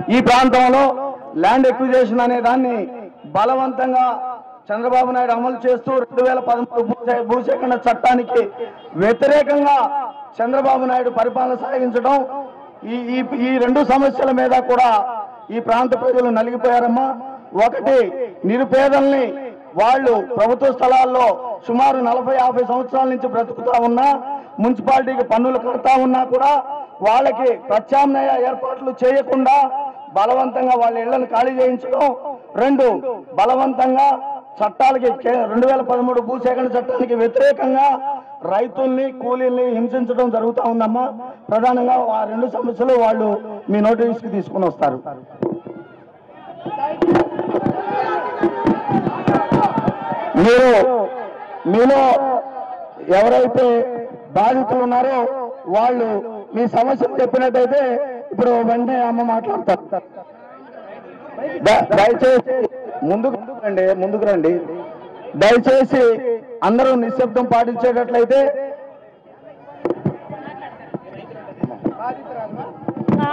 ఈ ప్రాంతంలో land acquisition అనే దాన్ని బలవంతంగా చంద్రబాబు నాయుడు అమలు చేస్తూ రెండు వేల పదమూడు భూసే- భూసేకరణ చట్టానికి వ్యతిరేకంగా చంద్రబాబు నాయుడు పరిపాలన సాగించడం ఈ ఈ ఈ రెండు సమస్యల మీద కూడా ఈ ప్రాంత ప్రజలు నలిగిపోయారమ్మా ఒకటి నిరుపేదల్ని వాళ్ళు ప్రభుత్వ స్థలాల్లో సుమారు నలభై యాభై సంవత్సరాల నుంచి బ్రతుకుతా ఉన్నా మున్సిపాలిటీకి పన్నులు కడతా ఉన్నా కూడా వాళ్ళకి ప్రత్యామ్నాయ ఏర్పాట్లు చేయకుండా బలవంతంగా వాళ్ళ ఇళ్లను ఖాళీ చేయించడం రెండు బలవంతంగా చట్టాలకి కే- రెండు వేల పదమూడు భూసేకరణ చట్టానికి వ్యతిరేకంగా రైతుల్ని కూలీల్ని హింసించడం జరుగుతా ఉందమ్మా ప్రధానంగా ఆ రెండు సమస్యలు వాళ్ళు మీ నోటీస్కి తీసుకుని వస్తారు మీరు మీలో ఎవరైతే బాధితులు ఉన్నారో వాళ్ళు మీ సమస్యలు చెప్పినట్టయితే ఇప్పుడు వెంటనే అమ్మ మాట్లాడతారు ద- దయచేసి ముందుకు రండి ముందుకు రండి దయచేసి అందరూ నిశ్శబ్దం పాటించేటట్లయితే ఆ.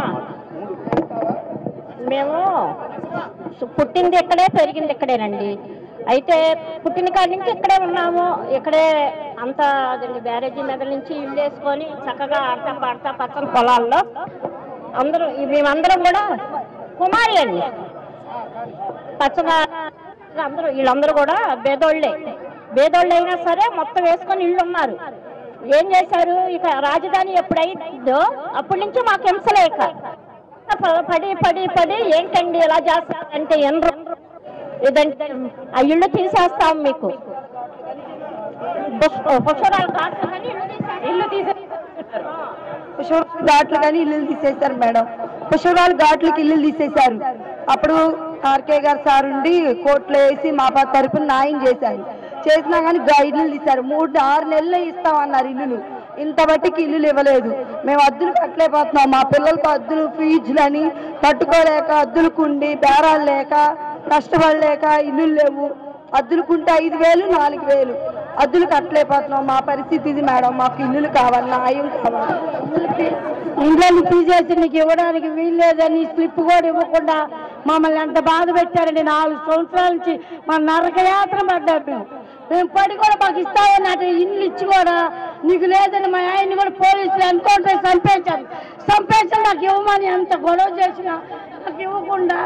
మేము సు- పుట్టింది ఇక్కడే పెరిగింది ఇక్కడేనండి అయితే పుట్టిన కాడి నుంచి ఇక్కడే ఉన్నాము ఇక్కడే అంత అదండి బ్యారేజీ మీద నుంచి ఇల్లు వేసుకొని చక్కగా ఆడతా పాడతా పక్కన పొలాల్లో అందరూ ఈ మేమందరం కూడా కుమారి అండి పచ్చగా అందరూ వీళ్ళందరూ కూడా బేదోళ్ళే బేదోళ్ళు అయినా సరే మొత్తం వేసుకొని ఇల్లు ఉన్నారు ఏం చేశారు ఇక రాజధాని ఎప్పుడైందో అప్పటి నుంచి మాకు హింసలేక ప- పడి పడి పడి ఏంటండి ఇలా చేస్తారంటే ఎన్రు ఇదంటే ఆ ఇల్లు తీసేస్తాం మీకు పుష్ప- పుష్పరాలు కాస్తామని ఇల్లు తీసేస్తారు. ఇల్లు తీసేస్తారు పుష్పరాలు ఘాట్లు కానీ ఇల్లు తీసేశారు మేడం పుష్పరాలు ఘాట్లకి ఇల్లు తీసేశారు అప్పుడు ఆర్కే గారు సార్ ఉండి కోర్టులో వేసి మా పా తరపున న్యాయం చేశారు చేసినా కానీ గా ఇల్లు తీశారు మూడు ఆరు నెలలు ఇస్తామన్నారు ఇల్లులు ఇంత బట్టికి ఇల్లులు ఇవ్వలేదు మేము అద్దులు కట్టలేకపోతున్నాం మా పిల్లలతో అద్దులు ఫీజులని తట్టుకోలేక అద్దులుకుండి బేరాలు లేక కష్టపడలేక ఇల్లులు లేవు అద్దులుకుంటే ఐదు వేలు నాలుగు వేలు అద్దులు కట్టలేకపోతున్నాం మా పరిస్థితి ఇది మేడం మాకు ఇల్లులు కావాలి న్యాయం కావాలి ఇంట్లో తీసేసి నీకు ఇవ్వడానికి వీల్లేదని స్లిప్ కూడా ఇవ్వకుండా మమ్మల్ని ఎంత బాధ పెట్టారండి నాలుగు సంవత్సరాల నుంచి మా నరకయాత్ర పడ్డాం మేము మేము పడి కూడా మాకు ఇస్తామని అటు ఇల్లు ఇచ్చి కూడా నీకు లేదని మా ఆయన్ని కూడా పోలీసులు ఎన్కౌంటర్ చంపేశారు చంపేసి నాకు ఇవ్వమని ఎంత గొడవ చేసినా నాకు ఇవ్వకుండా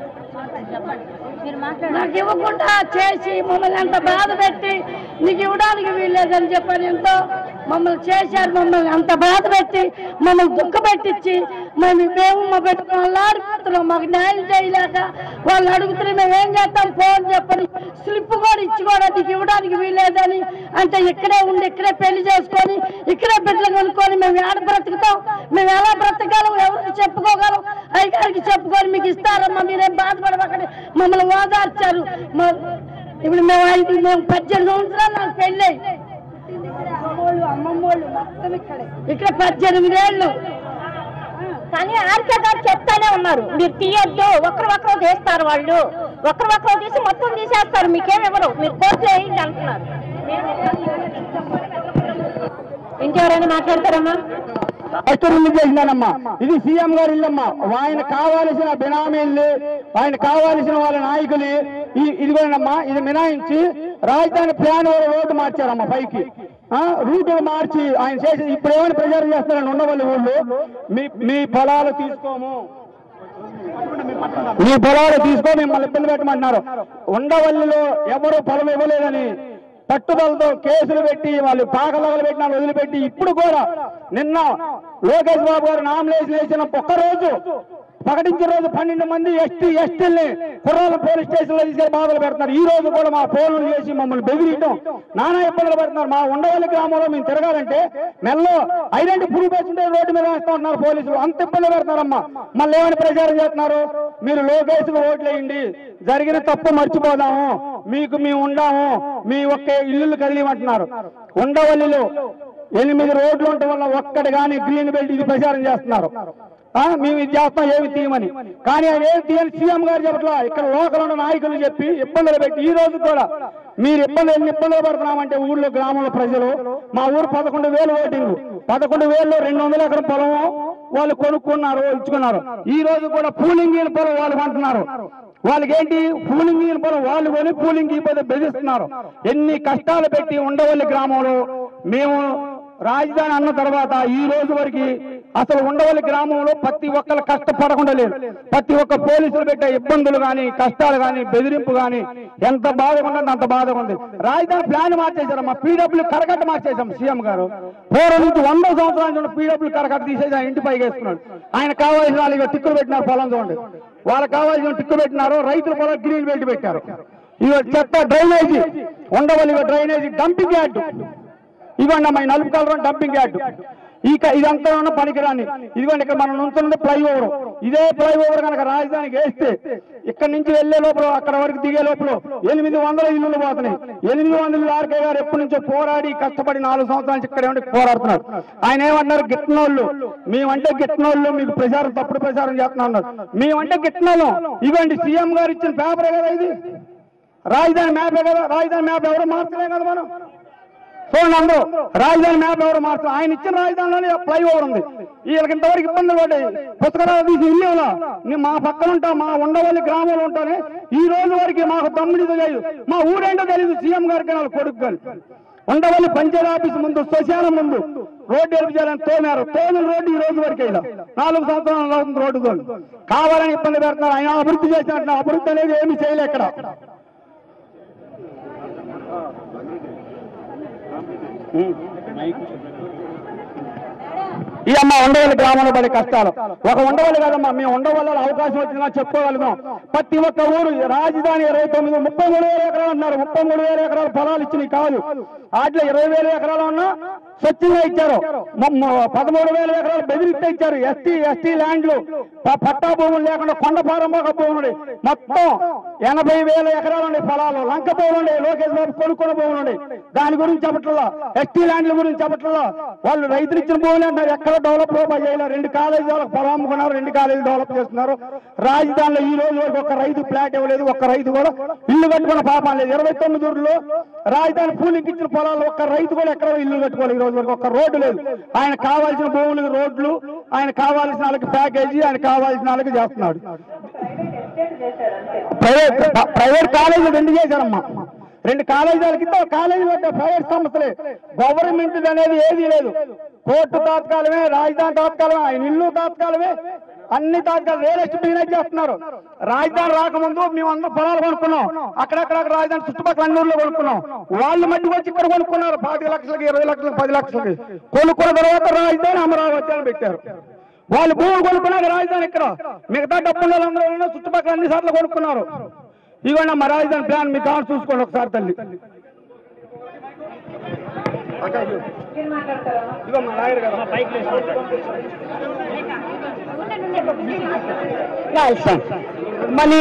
నాకు ఇవ్వకుండా చేసి మమ్మల్ని ఎంత బాధ పెట్టి నీకు ఇవ్వడానికి వీల్లేదని చెప్పని ఎంతో మమ్మల్ని చేశారు మమ్మల్ని అంత బాధ పెట్టి మమ్మల్ని దుఃఖ పెట్టించి మేము మేము మా పెట్టుకుని ఆడిపోతున్నాం మాకు న్యాయం చేయలేక వాళ్ళు అడుగుతున్నారు మేము ఏం చేస్తాం ఫోన్ చెప్పని స్లిప్ కూడా ఇచ్చి కూడా నీకు ఇవ్వడానికి వీల్లేదని అంటే ఇక్కడే ఉండి ఇక్కడే పెళ్లి చేసుకొని ఇక్కడే బిడ్డలు కొనుక్కొని మేము ఏడ బ్రతుకుతాం మేము ఎలా బ్రతకగలం ఎవరికి చెప్పుకోగలం అయ్యగారికి చెప్పుకొని మీకు ఇస్తారమ్మా మీరేం బాధపడకండి మమ్మల్ని ఓదార్చారు మా- ఇప్పుడు మేము ఐదు మేము పద్దెనిమిది సంవత్సరాలు నాకు పెళ్ళి అమ్మోళ్ళు అమ్మమ్మోళ్ళు మొత్తం ఇక్కడే ఇక్కడ పద్దెనిమిది ఏళ్ళు కానీ ఆర్కే గారు చెప్తానే ఉన్నారు మీరు తీయొద్దు ఒకరు ఒకరు తీస్తారు వాళ్ళు ఒకరు ఒకరు తీసి మొత్తం తీసేస్తారు మీకేం ఇవ్వరు మీరు కోర్టులో వేయండి అంటున్నారు ఇంకెవరైనా మాట్లాడతారమ్మా ఫస్ట్ రిలీజ్ చేసినానమ్మా ఇది సీఎం గారి ఇల్లమ్మా ఆయన కావాల్సిన బినామీల్ని ఆయన కావాల్సిన వాళ్ళ నాయకులు ఈ ఇదిగోనమ్మా ఇది మినాయించి రాజధాని ప్లాన్ రోడ్డు మార్చారమ్మా పైకి ఆ రూట్ మార్చి ఆయన చేసి ఇప్పుడు ఏమైనా ప్రచారం చేస్తారని ఉండవల్లి ఊళ్ళు మీ మీ పొలాలు తీసుకోము మీ పొలాలు తీసుకో మిమ్మల్ని ఇబ్బంది పెట్టమంటున్నారు ఉండవల్లిలో ఎవరు పొలం ఇవ్వలేదని పట్టుదలతో కేసులు పెట్టి వాళ్ళు పాకలగలు పెట్టిన వదిలిపెట్టి ఇప్పుడు కూడా నిన్న లోకేష్ బాబు గారు నామినేషన్ వేసిన ఒక్క రోజు ప్రకటించిన రోజు పన్నెండు మంది ఎస్టీ ఎస్టీల్ని కుర్రాల పోలీస్ స్టేషన్ లో తీసుకెళ్లి బాధలు పెడుతున్నారు ఈ రోజు కూడా మా ఫోన్లు చేసి మమ్మల్ని బెదిరియటం నానా ఇబ్బందులు పెడుతున్నారు మా ఉండవల్లి గ్రామంలో మేము తిరగాలంటే మెల్లో ఐడెంటి ప్రూఫ్ వేస్తుంటే రోడ్డు మీద వేస్తూ ఉంటున్నారు పోలీసులు అంత ఇబ్బంది పెడుతున్నారమ్మా మళ్ళీ ఏమని ప్రచారం చేస్తున్నారు మీరు లోకేష్ ఓట్లు వేయండి జరిగిన తప్పు మర్చిపోదాము మీకు మేము ఉండాము మీ ఒక్క ఇల్లు కదిలిమంటున్నారు ఉండవల్లిలో ఎనిమిది రోడ్లు ఉండటం వల్ల ఒక్కటి కానీ గ్రీన్ బెల్ట్ ఇది ప్రచారం చేస్తున్నారు ఆ, మేము ఇది చేస్తాం ఏమి తీయమని కానీ ఆయన ఏమి తీయని సీఎం గారు చెప్పట్లా ఇక్కడ లోకల్ ఉన్న నాయకులు చెప్పి ఇబ్బందులు పెట్టి ఈ రోజు కూడా మీరు ఇబ్బంది ఎన్ని ఇబ్బందులు పడుతున్నామంటే ఊళ్ళో గ్రామంలో ప్రజలు మా ఊరు పదకొండు వేలు ఓటింగ్ పదకొండు వేలు రెండు వందల ఎకరం పొలము వాళ్ళు కొనుక్కున్నారు ఇచ్చుకున్నారు ఈ రోజు కూడా పూలింగ్ పొలం వాళ్ళు కొంటున్నారు వాళ్ళకి ఏంటి పూలింగ్ పొలం వాళ్ళు కొని పూలింగ్ ఇవ్వదు బెదిరిస్తున్నారు ఎన్ని కష్టాలు పెట్టి ఉండవల్లి గ్రామంలో మేము రాజధాని అన్న తర్వాత ఈ రోజు వరకు అసలు ఉండవల్లి గ్రామంలో ప్రతి ఒక్కరు కష్టపడకుండా లేదు ప్రతి ఒక్క పోలీసులు పెట్టే ఇబ్బందులు కానీ కష్టాలు కానీ బెదిరింపు కానీ ఎంత బాధగా ఉందంటే అంత బాధగా ఉంది రాజధాని ప్లాన్ మార్చేశారు మా పీడబ్ల్యూ కరకట్ట మార్చేశాం సీఎం గారు పూర్వం నుంచి వంద సంవత్సరాల నుంచి పీడబ్ల్యూ కరకట్ట తీసేసి ఆయన ఇంటి పైకి వేసుకున్నాడు ఆయన కావాల్సిన వాళ్ళకి టిక్కులు పెట్టినారు పొలం చూడండి వాళ్ళకి కావాల్సిన టిక్కు పెట్టినారు రైతుల పొలం గ్రీన్ బెల్ట్ పెట్టారు ఇక చెత్త డ్రైనేజీ ఉండవల్లి ఇగో డ్రైనేజీ డంపింగ్ యార్డ్ ఇదిగోండి అమ్మా ఈ నలుపు కలర్ డంపింగ్ యార్డ్ ఇక ఇదంతా ఉన్న పనికిరాని ఇదిగోండి ఇక్కడ మనం నుంచున్నది ఫ్లైఓవర్ ఇదే ఫ్లైఓవర్ కనుక రాజధానికి వేస్తే ఇక్కడ నుంచి వెళ్లే లోపల అక్కడ వరకు దిగే లోపల ఎనిమిది వందల ఇల్లులు పోతున్నాయి ఎనిమిది వందల ఆర్కే గారు ఎప్పటి నుంచో పోరాడి కష్టపడి నాలుగు సంవత్సరాల నుంచి ఇక్కడ ఉండి పోరాడుతున్నారు ఆయన ఏమన్నారు గిట్టినోళ్ళు మేమంటే గిట్టినోళ్ళు మీకు ప్రచారం తప్పుడు ప్రచారం చేస్తున్నారు మేమంటే గిట్టినోళ్ళం ఇవ్వండి సీఎం గారు ఇచ్చిన పేపరే కదా ఇది రాజధాని మ్యాపే కదా రాజధాని మ్యాప్ ఎవరు మార్చలే కదా మనం చూడండి అందరూ రాజధాని మ్యాప్ ఎవరు మార్చారు ఆయన ఇచ్చిన రాజధానిలోనే ఫ్లైఓవర్ ఉంది వీళ్ళకి ఇంతవరకు ఇబ్బందులు పడ్డాయి పుస్తకాలు తీసి ఇల్లేలా నేను మా పక్కన ఉంటా మా ఉండవల్లి గ్రామంలో ఉంటానే ఈ రోజు వరకు మాకు తమ్ముడితో తెలియదు మా ఊరేంటో తెలియదు సీఎం గారికి వాళ్ళ కొడుకు గారు ఉండవల్లి పంచాయతీ ఆఫీస్ ముందు శ్మశానం ముందు రోడ్డు ఎలిపించాలని తోమారు తోమిన రోడ్డు ఈ రోజు వరకు ఇలా నాలుగు సంవత్సరాలు అవుతుంది రోడ్డు తోమి కావాలని ఇబ్బంది పెడుతున్నారు ఆయన అభివృద్ధి చేసినట్టు అభివృద్ధి అనేది ఏమీ చేయలే ఇక్కడ ఈ అమ్మ ఉండవల్లి గ్రామంలో పడే కష్టాలు ఒక ఉండవల్లి కదమ్మా మేము ఉండవల్ల అవకాశం వచ్చిందా చెప్పుకోగలుగుతాం ప్రతి ఒక్క ఊరు రాజధాని ఇరవై తొమ్మిది ముప్పై మూడు వేల ఎకరాలు అన్నారు ముప్పై మూడు వేల ఎకరాలు పొలాలు ఇచ్చినాయి కాదు వాటిలో ఇరవై వేల ఎకరాలు ఉన్నా స్వచ్ఛంగా ఇచ్చారు మ- మ- పదమూడు వేల ఎకరాలు బెదిరిస్తే ఇచ్చారు ఎస్టీ ఎస్టీ ల్యాండ్లు ప- పట్టా భూములు లేకుండా కొండ పారంభోగ భూములు మొత్తం ఎనభై వేల ఎకరాలు ఉన్నాయి పొలాలు లంక భూములు ఉన్నాయి లోకేష్ బాబు కొనుక్కున్న భూములు ఉన్నాయి దాని గురించి చెప్పట్లా ఎస్టీ ల్యాండ్ల గురించి చెప్పట్లా వాళ్ళు రైతులు ఇచ్చిన భూములు అంటారు ఎక్కడ డెవలప్ చేయలేదు రెండు కాలేజీ వాళ్ళకి పొలం అమ్ముకున్నారు రెండు కాలేజీ డెవలప్ చేస్తున్నారు రాజధానిలో ఈ రోజు వరకు ఒక రైతు ఫ్లాట్ ఇవ్వలేదు ఒక్క రైతు కూడా ఇల్లు కట్టుకున్న పాపం లేదు ఇరవై తొమ్మిది ఊర్లో రాజధాని పూలికి ఇచ్చిన పొలాలు ఒక్క రైతు కూడా ఎక్కడ ఇల్లు కట్టుకోలేదు ఈ రోజు వరకు ఒక్క రోడ్డు లేదు ఆయన కావాల్సిన భూములకు రోడ్లు ఆయన కావాల్సిన వాళ్ళకి ప్యాకేజీ ఆయన కావాల్సిన వాళ్ళకి చేస్తున్నాడు ప్రైవేట్ ప్రైవేట్ కాలేజీలు రెండు చేశారమ్మా రెండు కాలేజీల కింద కాలేజీ పెట్టే ప్రైవేట్ సంస్థలే గవర్నమెంట్ అనేది ఏది లేదు కోర్టు తాత్కాలమే రాజధాని తాత్కాలమే ఆయన ఇల్లు తాత్కాలమే అన్ని తాత్కాలం రియల్ ఎస్టేట్ బిజినెస్ చేస్తున్నారు రాజధాని రాకముందు మేము అందరం పొలాలు కొనుక్కున్నాం అక్కడక్కడ రాజధాని చుట్టుపక్కల అన్ని ఊర్లో కొనుక్కున్నాం వాళ్ళు మధ్య వచ్చి ఇక్కడ కొనుక్కున్నారు పాతిక లక్షలకి ఇరవై లక్షలకి పది లక్షలకి కొనుక్కున్న తర్వాత రాజధాని అమరావతి అని పెట్టారు వాళ్ళు భూములు కొనుక్కున్నాక రాజధాని ఇక్కడ మిగతా డబ్బులు అందరూ చుట్టుపక్కల అన్ని సార్లు కొనుక్కున్నారు ఇవ్వండి మా రాజధాని ప్లాన్ మీకు కావాలి చూసుకోండి ఒకసారి తల్లి ఇదిగో మా నాయర్ గారు. రాజస్థాన్. మళ్ళీ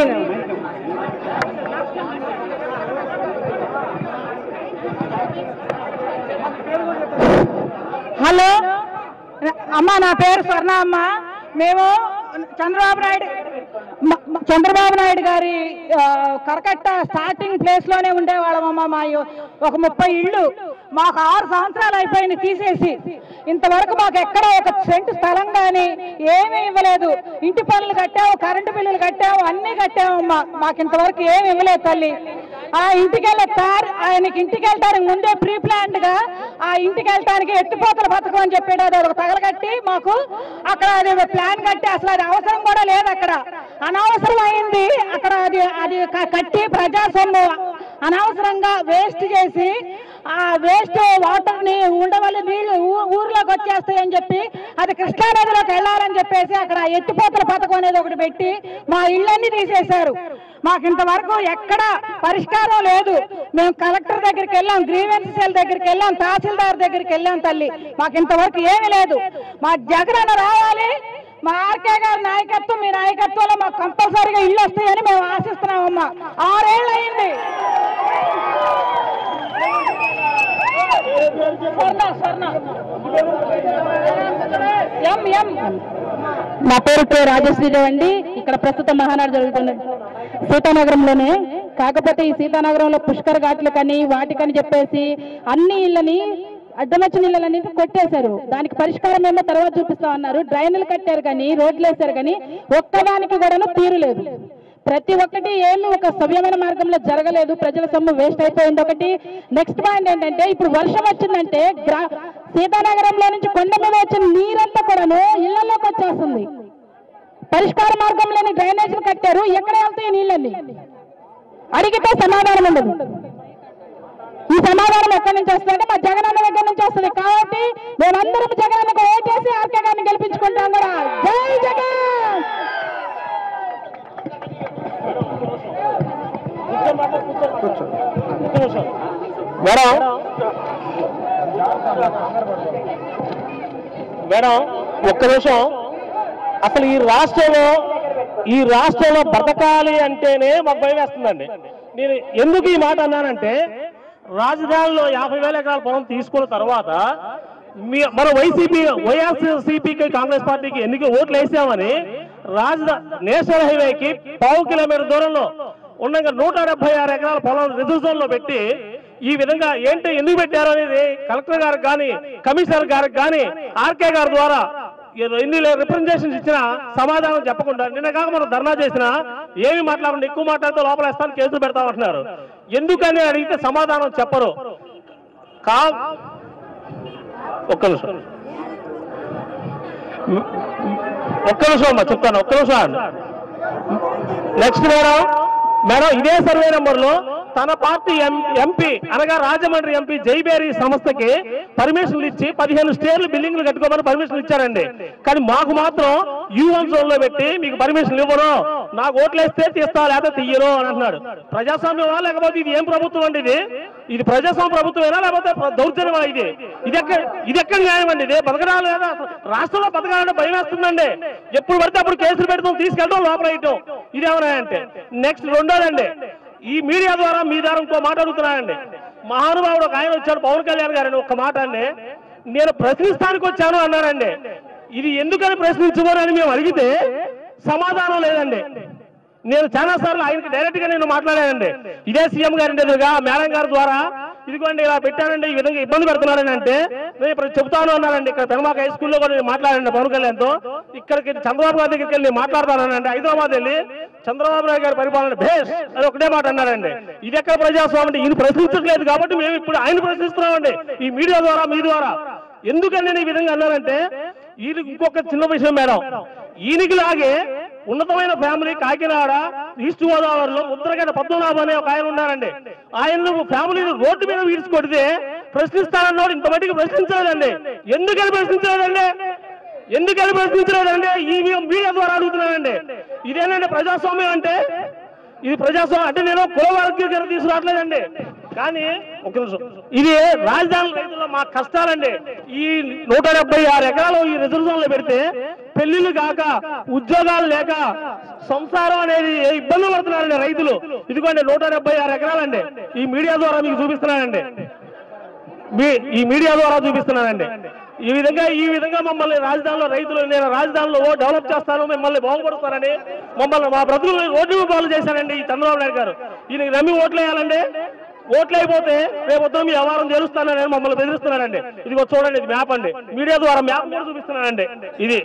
హలో అమ్మ నా పేరు స్వర్ణ అమ్మ మేము చంద్రబాబు నాయుడు మ- మ- చంద్రబాబు నాయుడు గారి ఆ, కరకట్ట స్టార్టింగ్ ప్లేస్ లోనే ఉండేవాళ్ళమమ్మ మా ఇ- ఒక ముప్పై ఇళ్ళు మాకు ఆరు సంవత్సరాలు అయిపోయింది తీసేసి ఇంతవరకు మాకు ఎక్కడ ఒక సెంటు స్థలం కానీ ఏమీ ఇవ్వలేదు ఇంటి పనులు కట్టాము కరెంటు బిల్లులు కట్టాము అన్నీ కట్టామమ్మా మాకు ఇంతవరకు ఏమి ఇవ్వలేదు తల్లి ఆ ఇంటికి వెళ్ళారు ఆయనకి ఇంటికి వెళ్ళడానికి ముందే ప్రీ ప్లాన్డ్ గా ఆ ఇంటికి వెళ్ళటానికి ఎత్తిపోతల పథకం అని చెప్పాడు అది ఒక తగలకట్టి మాకు అక్కడ అది ప్లాన్ కట్టి అసలు అది అవసరం కూడా లేదు అక్కడ అనవసరం అయింది అక్కడ అది అది క- కట్టి ప్రజా సొమ్ము అనవసరంగా వేస్ట్ చేసి ఆ వేస్ట్ వాటర్ ని ఉండవల్లి నీళ్లు ఊ- ఊర్లోకి వచ్చేస్తాయని చెప్పి అది కృష్ణా నదిలోకి వెళ్ళాలని చెప్పేసి అక్కడ ఎత్తిపోతల పథకం అనేది ఒకటి పెట్టి మా ఇళ్ళన్నీ తీసేశారు మాకు ఇంతవరకు ఎక్కడ పరిష్కారం లేదు మేము కలెక్టర్ దగ్గరికి వెళ్ళాం గ్రీవెన్స్ సెల్ దగ్గరికి వెళ్ళాం తహసీల్దార్ దగ్గరికి వెళ్ళాం తల్లి మాకు ఇంతవరకు ఏమీ లేదు మా జగనన్న రావాలి మా ఆర్కే గారి నాయకత్వం మీ నాయకత్వంలో మాకు కంపల్సరీగా ఇల్లు వస్తాయని మేము ఆశిస్తున్నామమ్మా ఆరేళ్ళు అయింది స్వర్ణ స్వర్ణ ఎం ఎం నా పేరు కే రాజశ్రీరావు అండి ఇక్కడ ప్రస్తుతం మహానాడు జరుగుతుంది సీతానగరంలోనే కాకపోతే ఈ సీతానగరంలో పుష్కర్ ఘాట్లు కానీ వాటికని చెప్పేసి అన్ని ఇళ్ళని అడ్డమచ్చి నీళ్ళన్నింటి కొట్టేశారు దానికి పరిష్కారం ఏమో తర్వాత చూపిస్తా ఉన్నారు డ్రైన్లు కట్టారు కానీ రోడ్లు వేశారు కానీ ఒక్కదానికి కూడాను తీరు లేదు ప్రతి ఒక్కటి ఏమి ఒక సవ్యమైన మార్గంలో జరగలేదు ప్రజల సొమ్ము వేస్ట్ అయిపోయింది ఒకటి నెక్స్ట్ పాయింట్ ఏంటంటే ఇప్పుడు వర్షం వచ్చిందంటే గ్రా సీతానగరంలో నుంచి కొండ మీద వచ్చిన నీరంతా కూడాను ఇళ్లలోకి వచ్చేస్తుంది పరిష్కార మార్గం లేని డ్రైనేజీలు కట్టారు ఎక్కడ వెళ్తాయి నీళ్ళని అడిగితే సమాధానం ఉండదు ఈ సమాధానం ఎక్కడి నుంచి వస్తుందంటే మా జగనన్న దగ్గర నుంచి వస్తుంది కాబట్టి మేమందరం జగనన్నకు ఓటేసి ఆర్కే గారిని గెలిపించుకుంటాం కూడా జై జగన్ మేడం మేడం ఒక్క నిమిషం అసలు ఈ రాష్ట్రంలో ఈ రాష్ట్రంలో బతకాలి అంటేనే మాకు భయం వేస్తుందండి నేను ఎందుకు ఈ మాట అన్నానంటే రాజధానిలో యాభై వేల ఎకరాల పొలం తీసుకున్న తర్వాత మీ మన వైసీపీ వైఎస్సీపీకి కాంగ్రెస్ పార్టీకి ఎన్నిక ఓట్లు వేసామని రాజధా నేషనల్ హైవేకి పావు కిలోమీటర్ దూరంలో ఉండగా నూట డెబ్బై ఆరు ఎకరాల పొలం రిజర్వ్ జోన్ లో పెట్టి ఈ విధంగా ఏంటి ఎందుకు పెట్టారు అనేది కలెక్టర్ గారికి కానీ కమిషనర్ గారికి కానీ ఆర్కే గారి ద్వారా ఎన్ని రిప్రజెంటేషన్స్ ఇచ్చినా సమాధానం చెప్పకుండా నిన్న కాక మనం ధర్నా చేసినా ఏమి మాట్లాడకుండా ఎక్కువ మాట్లాడితే లోపల వేస్తాను కేసులు పెడతామంటున్నారు ఎందుకని అడిగితే సమాధానం చెప్పరు కా ఒక్క నిమిషం ఒక్క నిమిషం అమ్మా చెప్తాను ఒక్క నిమిషం నెక్స్ట్ మేడం మేడం ఇదే సర్వే నెంబర్ లో తన పార్టీ ఎంపీ అనగా రాజమండ్రి ఎంపీ జైబేరి సంస్థకి పర్మిషన్లు ఇచ్చి పదిహేను స్టేర్లు బిల్డింగ్లు కట్టుకోమని పర్మిషన్ ఇచ్చారండి కానీ మాకు మాత్రం యూఎన్ జోన్ లో పెట్టి మీకు పర్మిషన్ ఇవ్వరు నాకు ఓట్లేస్తే తీస్తా లేకపోతే తీయరు అని అంటున్నాడు ప్రజాస్వామ్యమా లేకపోతే ఇది ఏం ప్రభుత్వం అండి ఇది ఇది ప్రజాస్వామ్య ప్రభుత్వమేనా లేకపోతే ప్ర- దౌర్జన్యమా ఇది ఇది ఎక్కడ ఇది ఎక్కడ న్యాయం అండి ఇది బతకడాలు లేదా అసలు రాష్ట్రంలో బతకాలంటే భయం వేస్తుందండి ఎప్పుడు పడితే అప్పుడు కేసులు పెడతాం తీసుకెళ్ళడం లోపల వేయటం ఇదేమన్నా అంటే నెక్స్ట్ రెండోదండి ఈ మీడియా ద్వారా మీ ద్వారా ఇంకో మాట అడుగుతున్నానండి మహానుభావుడు ఒక ఆయన వచ్చాడు పవన్ కళ్యాణ్ గారు ఒక్క మాట అండి నేను ప్రశ్నిస్తానికి వచ్చాను అన్నారండి ఇది ఎందుకని ప్రశ్నించుకోనని మేము అడిగితే సమాధానం లేదండి నేను చాలా సార్లు ఆయనకి డైరెక్ట్ గా నేను మాట్లాడానండి ఇదే సీఎం గారి ఎదురుగా మేడం గారి ద్వారా ఇదిగోండి ఇలా పెట్టానండి ఈ విధంగా ఇబ్బంది పెడుతున్నారని అంటే నేను ఇప్పుడు చెప్తాను అన్నానండి ఇక్కడ పెనమాక హై స్కూల్లో కూడా నేను మాట్లాడండి పవన్ కళ్యాణ్ తో ఇక్కడికి చంద్రబాబు గారి దగ్గరికి వెళ్ళి నేను మాట్లాడతానండి హైదరాబాద్ వెళ్ళి చంద్రబాబు నాయుడు గారి పరిపాలన భేష్ అని ఒకటే మాట అన్నారండి ఇది ఎక్కడ ప్రజాస్వామ్యం అంటే ఈయన ప్రశ్నించట్లేదు కాబట్టి మేము ఇప్పుడు ఆయన ప్రశ్నిస్తున్నామండి ఈ మీడియా ద్వారా మీ ద్వారా ఎందుకని నేను ఈ విధంగా అన్నానంటే ఈయనకి ఇంకొక చిన్న విషయం మేడం ఈయనకి లాగే ఉన్నతమైన ఫ్యామిలీ కాకినాడ ఈస్ట్ గోదావరిలో ముద్రగడ్డ పద్మనాభం అనే ఒక ఆయన ఉన్నారండి ఆయన ఫ్యామిలీని రోడ్డు మీద వీడ్చి కొడితే ప్రశ్నిస్తానన్నాడు ఇంత మట్టికి ప్రశ్నించలేదండి ఎందుకని ప్రశ్నించలేదండి ఎందుకని ప్రశ్నించలేదండి ఈ మీడియా ద్వారా అడుగుతున్నానండి ఇదేనండి ప్రజాస్వామ్యం అంటే ఇది ప్రజాస్వామ్యం అంటే నేను కుల వర్గీకరణ తీసుకురావట్లేదండి కానీ ఒక నిమిషం ఇది రాజధాని రైతుల్లో మా కష్టాలండి ఈ నూట డెబ్బై ఆరు ఎకరాలు ఈ రిజర్వ్ జోన్ లో పెడితే పెళ్లిళ్ళు కాక ఉద్యోగాలు లేక సంసారం అనేది ఏ ఇబ్బందులు పడుతున్నారండి రైతులు ఇదిగోండి నూట డెబ్బై ఆరు ఎకరాలండి ఈ మీడియా ద్వారా మీకు చూపిస్తున్నానండి మీ ఈ మీడియా ద్వారా చూపిస్తున్నానండి ఈ విధంగా ఈ విధంగా మమ్మల్ని రాజధానిలో రైతులు నేను రాజధానిలో ఓ డెవలప్ చేస్తాను మిమ్మల్ని బాగుపడుతానని మమ్మల్ని మా బ్రతుకులు రోడ్డు పాలు చేశారండి ఈ చంద్రబాబు నాయుడు గారు ఈయనకి నమ్మి ఓట్లు వేయాలండి ఓట్లు అయిపోతే రేపు పొద్దున మీ వ్యవహారం చేరుస్తానని మమ్మల్ని బెదిరిస్తున్నారండి ఇది చూడండి ఇది మ్యాప్ అండి మీడియా ద్వారా మ్యాప్ కూడా చూపిస్తున్నానండి ఇది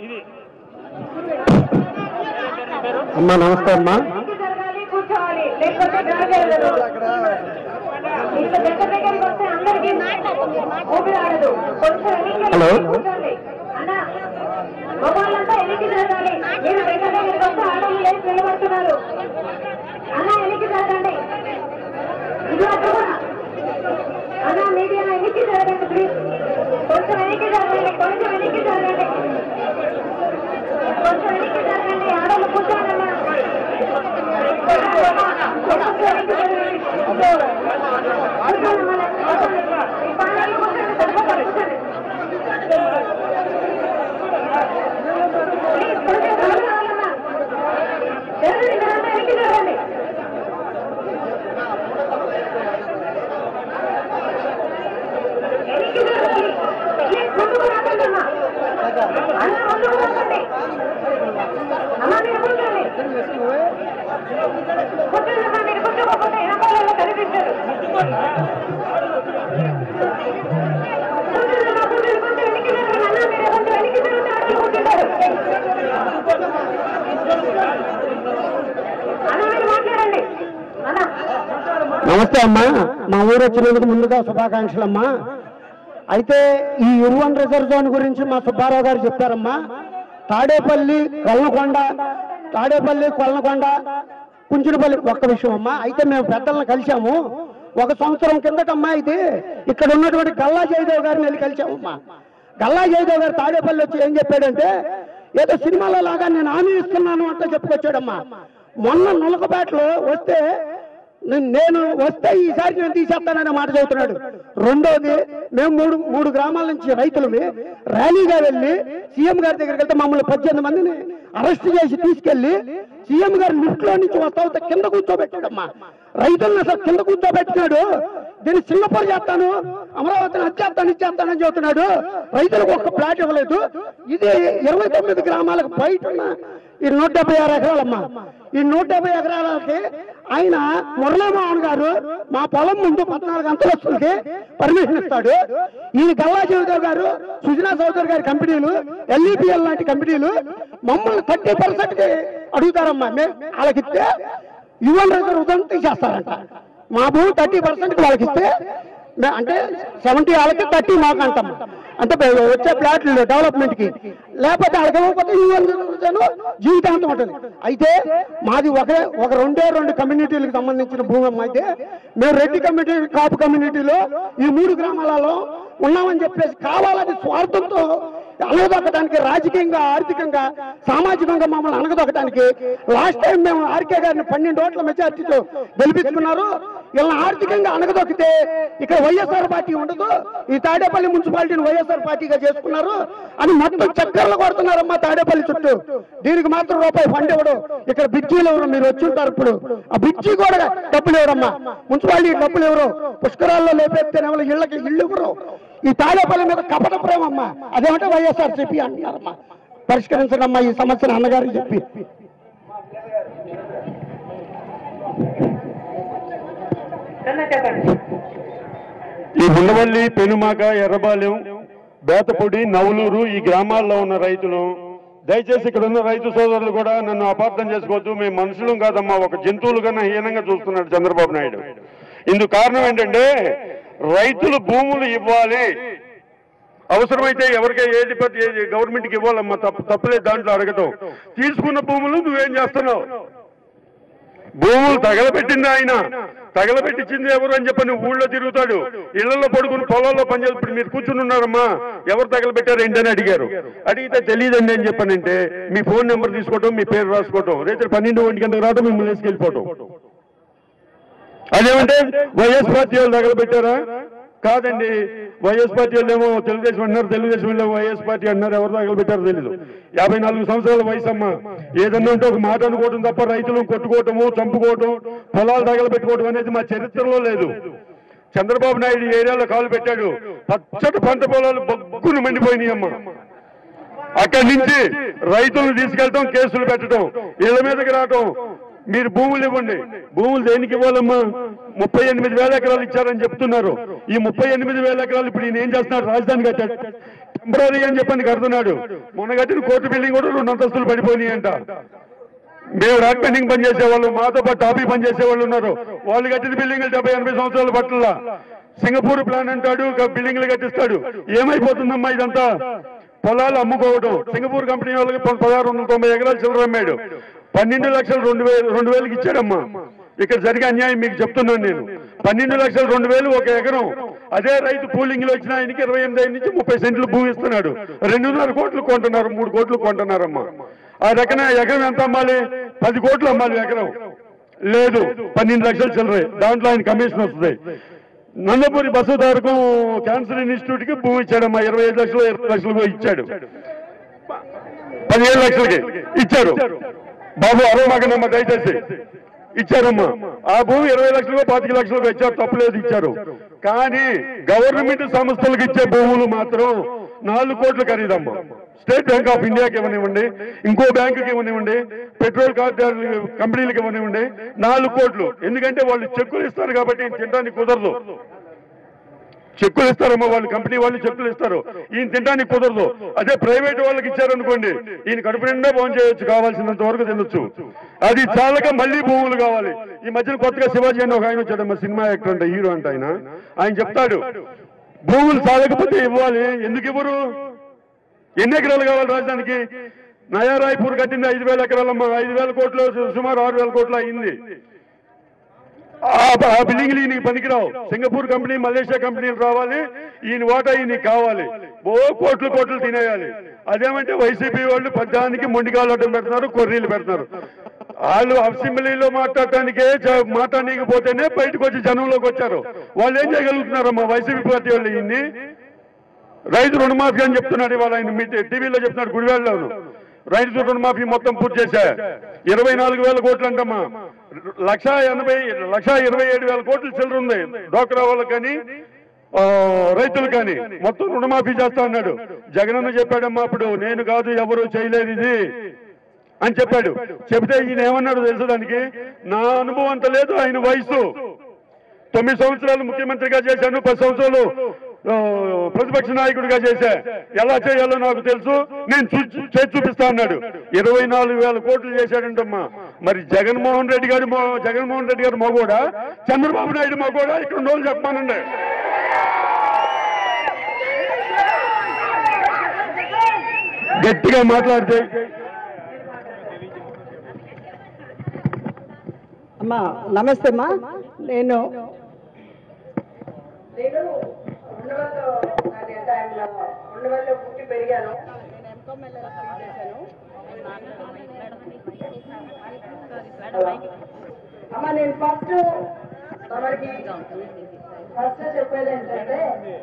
అమ్మా నమస్తే అమ్మా జరగాలి కూర్చోవాలి లేకపోతే జరగలేదు ఇంత దగ్గర దగ్గరికి వస్తే అందరికీ ఊపిరాడదు కొంచెం వెనక్కి హలో. కూర్చోండి అన్న మగవాళ్ళంతా ఎన్నికి జరగాలి మీరు దగ్గర దగ్గరికి వస్తే ఆడవాళ్ళు లేచి నిలబడుతున్నారు అన్న ఎన్నికి జరగండి ఇది అక్కడ అన్న మీడియా ఎన్నికి జరగండి ప్లీజ్ కొంచెం వెనక్కి జరగండి కొంచెం వెనక్కి జరగండి కొంచెం వెనక్కి జరగండి ఆడవాళ్ళు కూర్చోండి అన్న అమ్మ మీరు కూర్చోండి కూర్చోండి మీరు కూర్చోకపోతే వెనకాలలో కనిపించరు కూర్చోండి నమస్తే అమ్మా మా ఊరు వచ్చినందుకు ముందుగా శుభాకాంక్షలు అమ్మా అయితే ఈ యువన్ రిజర్వ్ జోన్ గురించి మా సుబ్బారావు గారు చెప్పారమ్మా తాడేపల్లి కొల్లకొండ తాడేపల్లి కొల్లకొండ కుంచుడుపల్లి ఒక్క విషయం అమ్మా అయితే మేము పెద్దలను కలిశాము ఒక సంవత్సరం కిందటమ్మా ఇది ఇక్కడ ఉన్నటువంటి గల్లా జయదేవ్ గారిని వెళ్ళి కలిశామమ్మా గల్లా జయదేవ్ గారు తాడేపల్లి వచ్చి ఏం చెప్పాడంటే ఏదో సినిమాలో లాగా నేను హామీ ఇస్తున్నాను అంటూ చెప్పుకొచ్చాడమ్మా మొన్న నులకపేటలో వస్తే నేను- నేను వస్తే ఈసారి నేను తీసేస్తాననే మాట చెబుతున్నాడు రెండోది మేము మూడు మూడు గ్రామాల నుంచి రైతులవి ర్యాలీగా వెళ్ళి సీఎం గారి దగ్గరికి వెళ్తే మమ్మల్ని పద్దెనిమిది మందిని అరెస్ట్ చేసి తీసుకెళ్లి సీఎం గారి లిఫ్ట్ లో నుంచి వస్తా వస్తే కింద కూర్చోబెట్టాడమ్మా రైతులను అసలు కింద కూర్చోబెట్టినాడు దీన్ని సింగపూర్ చేస్తాను అమరావతిని అది చేస్తాను ఇది చేస్తానని చెబుతున్నాడు రైతులకు ఒక్క ప్లాట్ ఇవ్వలేదు ఇది ఇరవై తొమ్మిది గ్రామాలకు బయట ఉన్న ఈ నూట డెబ్బై ఆరు ఎకరాలమ్మా ఈ నూట డెబ్బై ఎకరాలకి ఆయన మురళీమోహన్ గారు మా పొలం ముందు పద్నాలుగు అంతస్తులకి పర్మిషన్ ఇస్తాడు ఈ గల్లా జీవదేవ్ గారు సుజనా చౌదరి గారి కంపెనీలు ఎల్ఈపిఎల్ లాంటి కంపెనీలు మమ్మల్ని థర్టీ పర్సెంట్ కి అడుగుతారమ్మా మే- వాళ్ళకిస్తే యువన్ రిజర్వ్ ఉదయం తీసేస్తారంట మా భూమి థర్టీ పర్సెంట్ వాళ్ళకి ఇస్తే మే- అంటే సెవెంటీ వాళ్ళకి థర్టీ మాకు అంటాం అంటే బే- వచ్చే ప్లాట్లు డెవలప్మెంట్ కి లేకపోతే వాళ్ళకి ఇవ్వకపోతే యువన్ రిజర్వ్ జీవితాంతం ఉంటుంది అయితే మాది ఒకే ఒక రెండే రెండు కమ్యూనిటీలకు సంబంధించిన భూమి అమ్మ అయితే మేము రెడ్డి కమ్యూనిటీ కాపు కమ్యూనిటీలో ఈ మూడు గ్రామాలలో ఉన్నామని చెప్పేసి కావాలని స్వార్థంతో అణగదొక్కడానికి రాజకీయంగా ఆర్థికంగా సామాజికంగా మమ్మల్ని అణగదొక్కడానికి లాస్ట్ టైం మేము ఆర్కే గారిని పన్నెండు ఓట్ల మెజార్టీతో గెలిపించుకున్నారు ఇలా ఆర్థికంగా అణగదొక్కితే ఇక్కడ వైఎస్ఆర్ పార్టీ ఉండదు ఈ తాడేపల్లి మున్సిపాలిటీని వైఎస్ఆర్ పార్టీగా చేసుకున్నారు అని మొత్తం చక్కర్లు కొడుతున్నారమ్మా తాడేపల్లి చుట్టూ దీనికి మాత్రం రూపాయి ఫండ్ ఇవ్వడు ఇక్కడ బిజ్జీలు ఎవరు మీరు వచ్చి ఉంటారు ఇప్పుడు ఆ బిజ్జీ కూడా డబ్బులు ఎవరమ్మా మున్సిపాలిటీ డబ్బులు ఎవరు పుష్కరాల్లో లేపెత్తేనేమో ఇళ్ళకి ఇళ్ళు ఇవ్వరు ఈ తాడేపల్లి మీద కపట ప్రేమ అమ్మా అదేమంటే వైఎస్ఆర్ సిపి అంటున్నారమ్మా పరిష్కరించండి అమ్మా ఈ సమస్యను అన్నగారికి చెప్పి ఈ ఉండవల్లి పెనుమాక ఎర్రబాలెం బేతపొడి నవలూరు ఈ గ్రామాల్లో ఉన్న రైతులు దయచేసి ఇక్కడ ఉన్న రైతు సోదరులు కూడా నన్ను అపార్థం చేసుకోవద్దు మేము మనుషులం కాదమ్మా ఒక జంతువులు కన్నా హీనంగా చూస్తున్నాడు చంద్రబాబు నాయుడు ఇందుకు కారణం ఏంటంటే రైతులు భూములు ఇవ్వాలి అవసరమైతే ఎవరికై ఏది పట్టి ఏది గవర్నమెంట్కి ఇవ్వాలమ్మా తప్పు తప్పులేదు దాంట్లో అడగటం తీసుకున్న భూములు నువ్వేం చేస్తున్నావు భూములు తగలబెట్టింది ఆయన తగలబెట్టించింది ఎవరు అని చెప్పని ఊళ్ళో తిరుగుతాడు ఇళ్లలో పడుకుని పొలాల్లో పనిచేసి ఇప్పుడు మీరు కూర్చుని ఉన్నారమ్మా ఎవరు తగలబెట్టారు ఏంటని అడిగారు అడిగితే తెలియదండి అని చెప్పనంటే మీ ఫోన్ నెంబర్ తీసుకోవటం మీ పేరు రాసుకోవటం రేపు పన్నెండు ఒంటి గంటకు రావటం మిమ్మల్ని వేసుకెళ్ళిపోవటం అదేమంటే వైఎస్ పార్టీ వాళ్ళు తగలబెట్టారా కాదండి వైఎస్ పార్టీ వాళ్ళు ఏమో తెలుగుదేశం అన్నారు తెలుగుదేశం వాళ్ళు వైఎస్ పార్టీ అన్నారు ఎవరు తగలబెట్టారో తెలీదు యాభై నాలుగు సంవత్సరాల వయసు అమ్మ ఏదన్నా ఉంటే ఒక మాట అనుకోవడం తప్ప రైతులను కొట్టుకోవటము చంపుకోవటం పొలాలు తగలబెట్టుకోవటం అనేది మా చరిత్రలో లేదు చంద్రబాబు నాయుడు ఈ ఏరియాలో కాలు పెట్టాడు పచ్చటి పంట పొలాలు బొగ్గును మండిపోయినాయి అమ్మ అక్కడి నుంచి రైతులను తీసుకెళ్ళటం కేసులు పెట్టడం ఇళ్ల మీదకి రావటం మీరు భూములు ఇవ్వండి భూములు దేనికి ఇవ్వాలమ్మా ముప్పై ఎనిమిది వేల ఎకరాలు ఇచ్చారని చెప్తున్నారు ఈ ముప్పై ఎనిమిది వేల ఎకరాలు ఇప్పుడు ఈయన ఏం చేస్తున్నాడు రాజధాని కట్టాడు టెంపరీ అని చెప్పని కడుతున్నాడు మొన్న కట్టిన కోర్టు బిల్డింగ్ కూడా రెండు అంతస్తులు పడిపోయినాయి అంట మేము రాక్ పెండింగ్ పని చేసేవాళ్ళు మాతో పాటు టాపీ పని చేసేవాళ్ళు ఉన్నారు వాళ్ళు కట్టిన బిల్డింగ్లు డెబ్బై ఎనభై సంవత్సరాల పట్ల సింగపూర్ ప్లాన్ అంటాడు ఇక బిల్డింగ్లు కట్టిస్తాడు ఏమైపోతుందమ్మా ఇదంతా పొలాలు అమ్ముకోవడం సింగపూర్ కంపెనీ వాళ్ళకి ప- పదహారు వందల తొంభై ఎకరాలు చిల్లర అమ్మాడు పన్నెండు లక్షలు రెండు వేలు రెండు వేలకి ఇచ్చాడమ్మా ఇక్కడ జరిగే అన్యాయం మీకు చెప్తున్నాను నేను పన్నెండు లక్షలు రెండు వేలు ఒక ఎకరం అదే రైతు పూలింగ్ లో వచ్చిన ఆయనకి ఇరవై ఎనిమిది నుంచి ముప్పై సెంట్లు భూమి ఇస్తున్నాడు రెండున్నర కోట్లు కొంటున్నారు మూడు కోట్లు కొంటున్నారమ్మా ఆ రకన ఎకరం ఎంత అమ్మాలి పది కోట్లు అమ్మాలి ఎకరం లేదు పన్నెండు లక్షలు చిల్లరే దాంట్లో ఆయన కమిషన్ వస్తుంది నందపూరి బస్సుదారుకు క్యాన్సర్ ఇన్స్టిట్యూట్ కి భూమి ఇచ్చాడమ్మా ఇరవై ఐదు లక్షలు ఇరవై లక్షలు ఇచ్చాడు పదిహేడు లక్షలకి ఇచ్చారు బాబు అరవమాకనమ్మ దయచేసి ఇచ్చారమ్మా ఆ భూమి ఇరవై లక్షలు పాతిక లక్షలకు ఇచ్చారు తప్పులేదు ఇచ్చారు కానీ గవర్నమెంట్ సంస్థలకు ఇచ్చే భూములు మాత్రం నాలుగు కోట్లు ఖరీదమ్మా స్టేట్ బ్యాంక్ ఆఫ్ ఇండియాకి ఇవ్వనివ్వండి ఇంకో బ్యాంకుకి ఇవ్వనివ్వండి పెట్రోల్ కార్డు కంపెనీలకు ఇవ్వనివ్వండి నాలుగు కోట్లు ఎందుకంటే వాళ్ళు చెక్కులు ఇస్తారు కాబట్టి తినడానికి కుదరదు చెక్కులు ఇస్తారమ్మా వాళ్ళు కంపెనీ వాళ్ళు చెక్కులు ఇస్తారు ఈయన తినడానికి కుదరదు అదే ప్రైవేట్ వాళ్ళకి ఇచ్చారనుకోండి ఈయన కడుపు నిండా భోజనం చేయొచ్చు కావాల్సినంత వరకు తినొచ్చు అది చాలక మళ్ళీ భూములు కావాలి ఈ మధ్యన కొత్తగా శివాజీ అని ఒక ఆయన వచ్చాడమ్మా సినిమా యాక్టర్ అంట హీరో అంట ఆయన ఆయన చెప్తాడు భూములు చాలకపోతే ఇవ్వాలి ఎందుకు ఇవ్వరు ఎన్ని ఎకరాలు కావాలి రాజధానికి నయా రాయ్పూర్ కట్టింది ఐదు వేల ఎకరాలమ్మా ఐదు వేల కోట్లు సుమారు ఆరు వేల కోట్లు అయింది ఆ ఆ బిల్డింగ్లు ఈయనకి పనికిరావు సింగపూర్ కంపెనీ మలేషియా కంపెనీలు రావాలి ఈయన వాటా ఈయనకి కావాలి ఓ కోట్లు కోట్లు తినేయాలి అదేమంటే వైసీపీ వాళ్ళు పద్దానికి మొండికాలటం పెడుతున్నారు కొర్రీలు పెడుతున్నారు వాళ్ళు అసెంబ్లీలో మాట్లాడటానికే జ- మాట్లాడనీకపోతేనే బయటకు వచ్చి జనంలోకి వచ్చారు వాళ్ళు ఏం చేయగలుగుతున్నారమ్మా వైసీపీ పార్టీ వాళ్ళు ఈయన్ని రైతు రుణమాఫీ అని చెప్తున్నాడు ఇవాళ ఆయన మీ టీవీలో చెప్తున్నాడు గుడివాడలోను రైతు రుణమాఫీ మొత్తం పూర్తి చేశా ఇరవై నాలుగు వేల కోట్లు అంటమ్మా లక్ష ఎనభై లక్ష ఇరవై ఏడు వేల కోట్లు చిల్లర ఉంది డోక్రా వాళ్ళకి కానీ ఆ, రైతులు కానీ మొత్తం రుణమాఫీ చేస్తా అన్నాడు జగనన్న చెప్పాడమ్మా అప్పుడు నేను కాదు ఎవరు చేయలేదు ఇది అని చెప్పాడు చెబితే ఈయన ఏమన్నాడు తెలుసు దానికి నా అనుభవం అంత లేదు ఆయన వయసు తొమ్మిది సంవత్సరాలు ముఖ్యమంత్రిగా చేశాను పది సంవత్సరాలు ఆ, ప్రతిపక్ష నాయకుడిగా చేశా ఎలా చేయాలో నాకు తెలుసు నేను చూ- చేసి చూపిస్తా అన్నాడు ఇరవై నాలుగు వేల కోట్లు చేశాడంటమ్మా మరి జగన్మోహన్ రెడ్డి గారి మొ- జగన్మోహన్ రెడ్డి గారి మగోడా చంద్రబాబు నాయుడు మగోడా ఇక్కడ ఉన్న వాళ్ళు చెప్పానండి గట్టిగా మాట్లాడితే అమ్మా నమస్తే అమ్మా నేను నేను ఉండవల్లో అదే టైంలో ఉండవల్లో పుట్టి పెరిగాను అమ్మ నేను ఫస్ట్ తమకి ఫస్ట్ చెప్పేది ఏంటంటే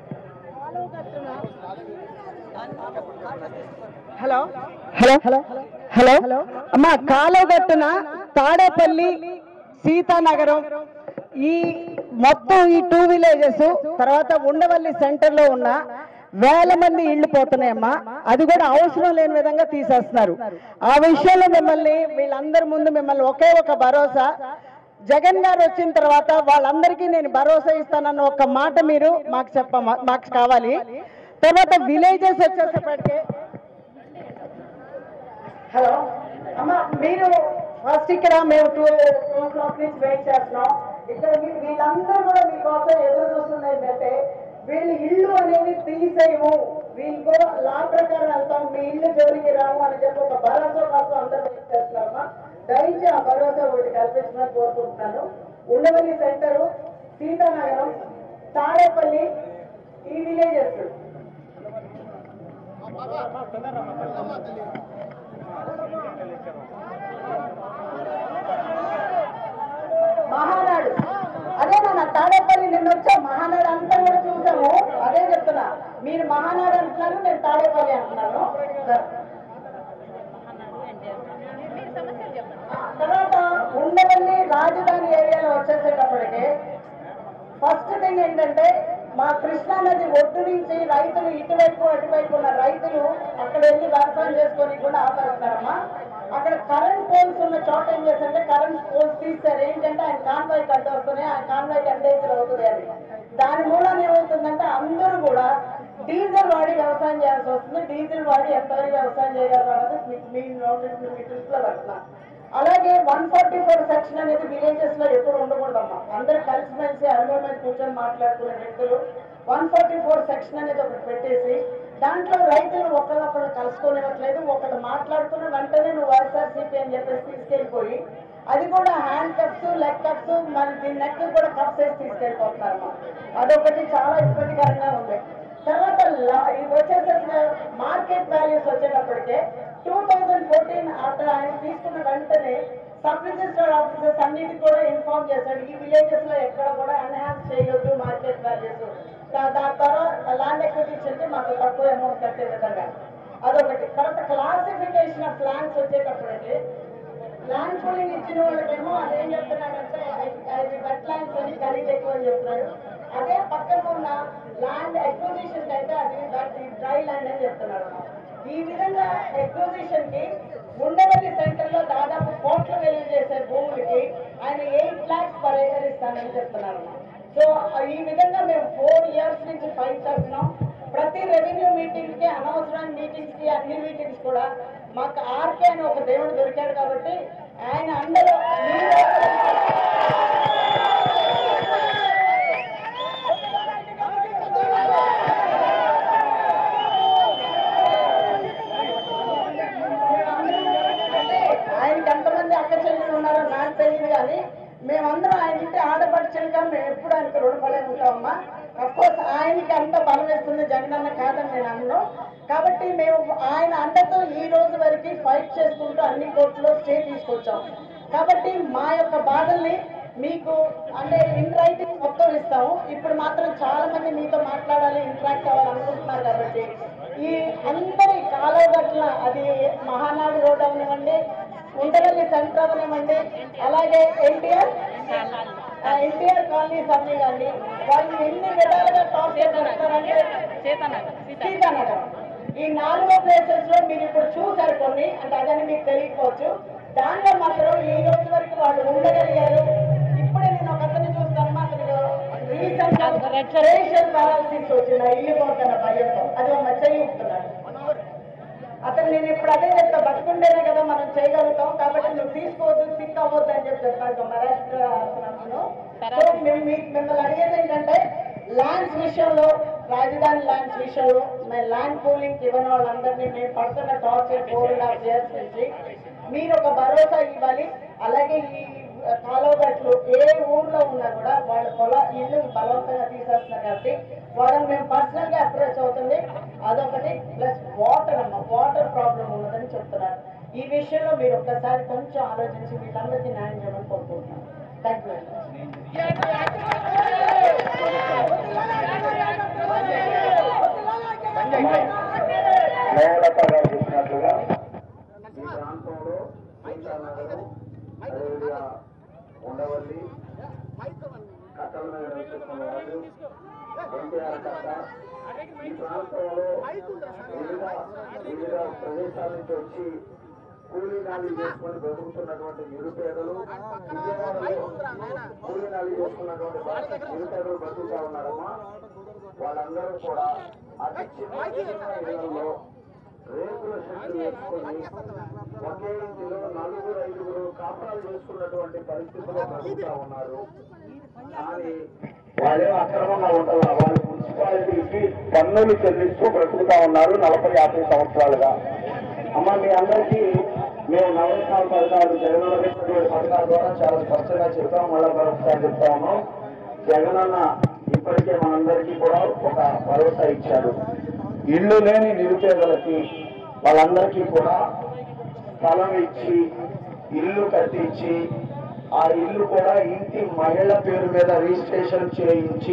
hello hello hello hello hello అమ్మ కాలువగట్టున తాడేపల్లి సీతానగరం ఈ మొత్తం ఈ టూ విలేజెస్ తర్వాత ఉండవల్లి సెంటర్ లో ఉన్న వేల మంది ఇళ్లు పోతున్నాయమ్మా అది కూడా అవసరం లేని విధంగా తీసేస్తున్నారు ఆ విషయంలో మిమ్మల్ని వీళ్ళందరి ముందు మిమ్మల్ని ఒకే ఒక భరోసా జగన్ గారు వచ్చిన తర్వాత వాళ్ళందరికీ నేను భరోసా ఇస్తానన్న ఒక మాట మీరు మాకు చెప్ప మాకు కావాలి తర్వాత విలేజెస్ వచ్చేసేపటికే హలో అమ్మ మీరు ఫస్ట్ ఇక్కడ మేము టూ టూ క్లాక్ నుంచి వెయిట్ చేస్తున్నాం ఇక్కడ మీ- వీళ్ళందరూ కూడా మీకోసం ఎదురు చూస్తున్నది ఏంటంటే వీళ్ళు ఇల్లు అనేది తీసేయము వీళ్ళు కూడా లా ప్రకారం వెళ్తాం మీ ఇల్లు జోలికి రాము అని చెప్పి ఒక భరోసా కోసం అందరూ వెయిట్ చేస్తున్నారమ్మా దయచేసి ఆ భరోసా ఒకటి కల్పించమని కోరుకుంటున్నాను ఉండవల్లి సెంటరు సీతానగరం తాడేపల్లి ఈ విలేజెస్ మహానాడు అదే నాన్న తాడేపల్లి నిన్న వచ్చా మహానాడు అంతా కూడా చూసాము అదే చెప్తున్నా మీరు మహానాడు అంటున్నారు నేను తాడేపల్లి అంటున్నాను ఆ, తర్వాత ఉండవల్లి రాజధాని ఏరియాలో వచ్చేసేటప్పటికి ఫస్ట్ థింగ్ ఏంటంటే మా కృష్ణా నది ఒడ్డు నుంచి రైతులు ఇటువైపు అటువైపు ఉన్న రైతులు అక్కడ వెళ్ళి వ్యవసాయం చేసుకొని కూడా ఆపేస్తారమ్మా అక్కడ కరెంట్ పోల్స్ ఉన్న చోట ఏం చేస్తారంటే కరెంట్ పోల్స్ తీస్తారు ఏంటంటే ఆయన కాన్వాయ్ కట్ట వస్తున్నాయి ఆ కాన్వాయ్ ఎండేజర్ అవుతుంది అని దాని మూలన ఏమవుతుందంటే అందరూ కూడా డీజిల్ వాడి వ్యవసాయం చేయాల్సి వస్తుంది డీజిల్ వాడి ఎంతవరకు వ్యవసాయం చేయగలరు అన్నది మీ- మీ నోటీస్ మీ దృష్టిలో పెడుతున్నాను అలాగే వన్ ఫార్టీ ఫోర్ సెక్షన్ అనేది విలేజెస్ లో ఎప్పుడు ఉండకూడదమ్మా అందరూ కలిసిమెలిసి అనుభవం మీద కూర్చొని మాట్లాడుకునే వ్యక్తులు వన్ ఫార్టీ ఫోర్ సెక్షన్ అనేది ఒకటి పెట్టేసి దాంట్లో రైతులు ఒకళ్ళొకళ్ళు కలుసుకోనివ్వట్లేదు ఒకళ్ళు మాట్లాడుకున్న వెంటనే నువ్వు వైఎస్ఆర్సీపీ అని చెప్పేసి తీసుకెళ్ళిపోయి అది కూడా హ్యాండ్ కప్స్ లెగ్ కప్స్ మరి దీని నెక్ కూడా కప్స్ వేసి తీసుకెళ్ళిపోతున్నారమ్మా అదొకటి చాలా ఇబ్బందికరంగా ఉంది తర్వాత లా- ఇది వచ్చేసరికి మార్కెట్ వాల్యూస్ వచ్చేటప్పటికే టూ థౌజండ్ ఫోర్టీన్ ఆఫ్టర్ ఆయన తీసుకున్న వెంటనే సబ్ రిజిస్టర్ ఆఫీసర్స్ అన్నిటికి కూడా ఇన్ఫార్మ్ చేశాడు ఈ విలేజెస్ లో ఎక్కడ కూడా ఎన్హాన్స్ చేయొద్దు మార్కెట్ వాల్యూస్ దాని తర్వాత ల్యాండ్ ఎక్విజిషన్ కి మాకు తక్కువ అమౌంట్ కట్టే విధంగా అదొకటి తర్వాత క్లాసిఫికేషన్ ఆఫ్ ల్యాండ్స్ వచ్చేటప్పటికి ల్యాండ్ పూలింగ్ ఇచ్చిన వాళ్ళకేమో అదేం చెప్తున్నాడంటే అది వెట్ ల్యాండ్స్ అని ఖరీదు ఎక్కువ అని చెప్తున్నాడు అదే పక్కన ఉన్న ల్యాండ్ ఎక్విజిషన్ అయితే అది దట్ డ్రై ల్యాండ్ అని చెప్తున్నారు ఈ విధంగా ఎక్విజిషన్ కి ఉండవల్లి సెంటర్ లో దాదాపు కోట్ల వెలుగు చేసే భూములకి ఆయన ఎయిట్ లాక్స్ పర్ ఏకర్ ఇస్తానని చెప్తున్నారు సో ఈ విధంగా మేము ఫోర్ ఇయర్స్ నుంచి ఫైట్ చేస్తున్నాం ప్రతి రెవెన్యూ మీటింగ్ కి అనవసరమైన మీటింగ్స్ కి అన్ని మీటింగ్స్ కూడా మాకు ఆర్కే అని ఒక దేవుడు దొరికాడు కాబట్టి ఆయన అందరూ ఆయనకి ఎంతమంది అక్క చెల్లెలు ఉన్నారో నాకు తెలియదు కానీ మేమందరం ఆయన ఇంటి ఆడపడుచులుగా మేము ఎప్పుడు ఆయనకు రుణపడే ఉంటామమ్మా అఫ్కోర్స్ ఆయనకి అంత బలం వేస్తుంది జగనన్న కాదని నేను అన్ను కాబట్టి మేము ఆయన అండతో ఈ రోజు వరకు ఫైట్ చేసుకుంటూ అన్ని కోర్టులో స్టే తీసుకొచ్చాం కాబట్టి మా యొక్క బాధల్ని మీకు అంటే ఇన్ రైటింగ్ మొత్తం ఇస్తాము ఇప్పుడు మాత్రం చాలా మంది మీతో మాట్లాడాలి ఇంటరాక్ట్ అవ్వాలి అనుకుంటున్నారు కాబట్టి ఈ అందరి కాలువగట్ల అది మహానాడు రోడ్ అవనివ్వండి ఉండవల్లి సెంటర్ అవనివ్వండి అలాగే ఎన్టీఆర్ ఎన్టీఆర్ కాలనీస్ అన్ని కానీ వాళ్ళు ఎన్ని విధాలుగా టార్చర్ చేస్తారంటే సీతానగర్ ఈ నాలుగో ప్లేసెస్ లో మీరు ఇప్పుడు చూసారు కొన్ని అంటే అదని మీకు తెలియకపోవచ్చు దానిలో మాత్రం ఈ రోజు వరకు వాళ్ళు ఉండగలిగారు ఇప్పుడే నేను ఒక అతన్ని చూస్తాను అతను రీసెంట్ రేషన్ కావాల్సింది వచ్చింది ఆ ఇల్లు పోతున్న భయంతో అది ఒక చెయ్యి ఊపుతున్నాడు అతను నేను ఇప్పుడు అదే చెప్తా బతుకుంటేనే కదా మనం చేయగలుగుతాం కాబట్టి నువ్వు తీసుకోవద్దు సిక్ అవ్వద్దు అని చెప్పి చెప్తాను మహారాష్ట్ర సో మేము మీ- మిమ్మల్ని అడిగేది ఏంటంటే ల్యాండ్స్ విషయంలో రాజధాని ల్యాండ్స్ విషయంలో మేము ల్యాండ్ పూలింగ్ ఇవ్వని వాళ్ళందరినీ మేము పడుతున్న torture four and half years నుంచి మీరు ఒక భరోసా ఇవ్వాలి అలాగే ఈ కాలువగట్లు ఏ ఊర్లో ఉన్నా కూడా వాళ్ళ పొల ఇల్లు బలవంతంగా తీసేస్తున్నారు కాబట్టి వాళ్ళని మేము పర్సనల్ గా అప్రోచ్ అవుతుంది అదొకటి ప్లస్ వాటర్ అమ్మ వాటర్ ప్రాబ్లం ఉన్నదని చెప్తున్నారు ఈ విషయంలో మీరు ఒక్కసారి కొంచెం ఆలోచించి వీళ్ళందరికీ న్యాయం చేయమని కోరుకుంటున్నాను thank you very much Mohanappa గారు చెప్పినట్లుగా ఈ ప్రాంతంలో సీతానగరం అదేవిధంగా ఉండవల్లి కట్టల మీద నివసిస్తున్న వాళ్ళు ఎన్టీఆర్ కట్ట ఈ ప్రాంతంలో వివిధ వివిధ ప్రదేశాల నుంచి వచ్చి కూలీ నాలి చేసుకొని బతుకుతున్నటువంటి నిరుపేదలు విజయవాడలో కూలీ నాలి చేసుకున్నటువంటి బ- నిరుపేదలు బతుకుతా ఉన్నారమ్మా వాళ్ళందరూ కూడా అతి చిన్న చిన్న ఇళ్లలో రేకుల షెడ్లు వేసుకొని ఒకే ఇంటిలో నలుగురు ఐదుగురు కాపురాలు చేసుకున్నటువంటి పరిస్థితుల్లో బతుకుతా ఉన్నారు కానీ వాళ్ళే అక్రమంగా ఉండాలా వాళ్ళు మున్సిపాలిటీకి పన్నులు చెల్లిస్తూ బ్రతుకుతా ఉన్నారు నలభై యాభై సంవత్సరాలుగా అమ్మ మీ అందరికీ మేము నవరత్నాల పథకాలు జగనన్న పథకాల ద్వారా చాలా స్పష్టంగా చెప్తాం మళ్ళీ మరొకసారి చెప్తా ఉన్నాం జగనన్న ఇప్పటికే మనందరికీ కూడా ఒక భరోసా ఇచ్చాడు ఇల్లు లేని నిరుపేదలకి వాళ్ళందరికీ కూడా స్థలం ఇచ్చి ఇల్లు కట్టించి ఆ ఇల్లు కూడా ఇంటి మహిళ పేరు మీద రిజిస్ట్రేషన్ చేయించి